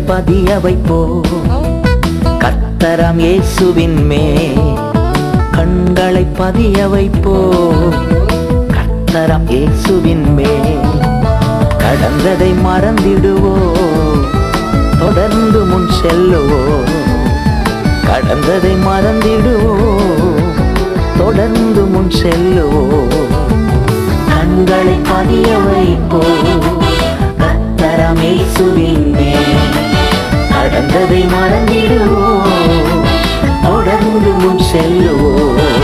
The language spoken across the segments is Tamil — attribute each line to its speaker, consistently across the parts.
Speaker 1: பதிய வைப்போ கத்தரம் இயேசுவின் மே கண்களை பதிய வைப்போ கத்தரம் இயேசுவின் மே கடந்ததை மறந்திடுவோ தொடர்ந்து முன் செல்லுவோ கடந்ததை மறந்திடுவோ தொடர்ந்து முன் செல்லுவோ கண்களை பதிய வைப்போ கத்தரமே சுவிந்தே கடந்ததை மறந்திடுவோ தொடர்ந்து முன் செல்லுவோ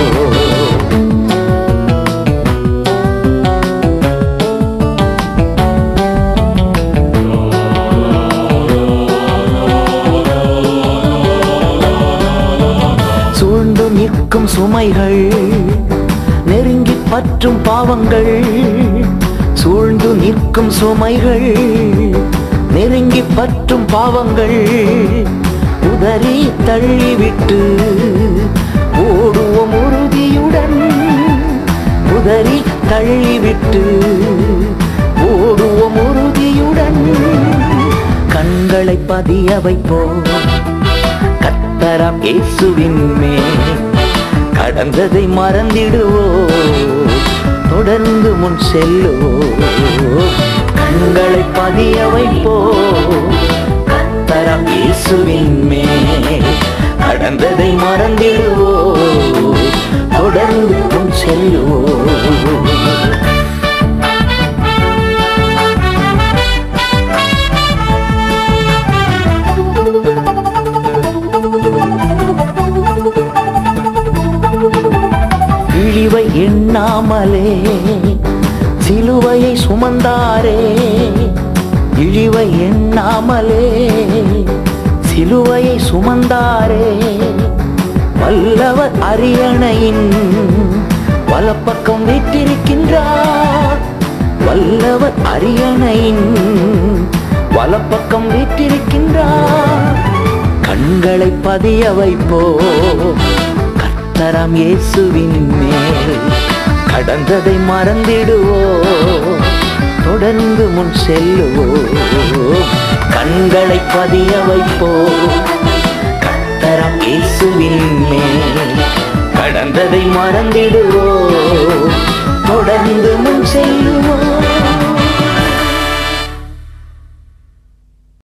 Speaker 1: சூழ்ந்து நிற்கும் சுமைகள் நெருங்கி பற்றும் பாவங்கள் சூழ்ந்து நிற்கும் சுமைகள் நெருங்கி பற்றும் பாவங்கள் உதறி தள்ளிவிட்டு ஓடுவோம் உறுதியுடன் உதறி தள்ளிவிட்டு ஓடுவோம் உறுதியுடன் கண்களை பதிய வைப்போம் கத்தரம் இயேசுவின் மேல் கடந்ததை மறந்திடுவோ தொடர்ந்து முன் செல்லுவோ கண்களை பதிய வைப்போ கத்தரம் இயேசுவின் மேல் கடந்ததை மறந்திடுவோ தொடர்ந்து முன் செல்லுவோ இழிவை எண்ணாமலே சிலுவையை சுமந்தாரே இழிவை எண்ணாமலே சிலுவையை சுமந்தாரே வல்லவர் அரியணையின் வலப்பக்கம் வீட்டிருக்கின்றார் வல்லவர் அரியணையின் வலப்பக்கம் வீட்டிருக்கின்றார் கண்களை பதிய வைப்போ கத்தரம் இயேசுவின் மேல் கடந்ததை மறந்திடுவோ தொடர்ந்து முன் செல்லுவோ கண்களை பதிய வைப்போ கத்தரம் இயேசுவின் மேல் கடந்ததை மறந்திடுவோ தொடர்ந்து முன் செல்லுவோ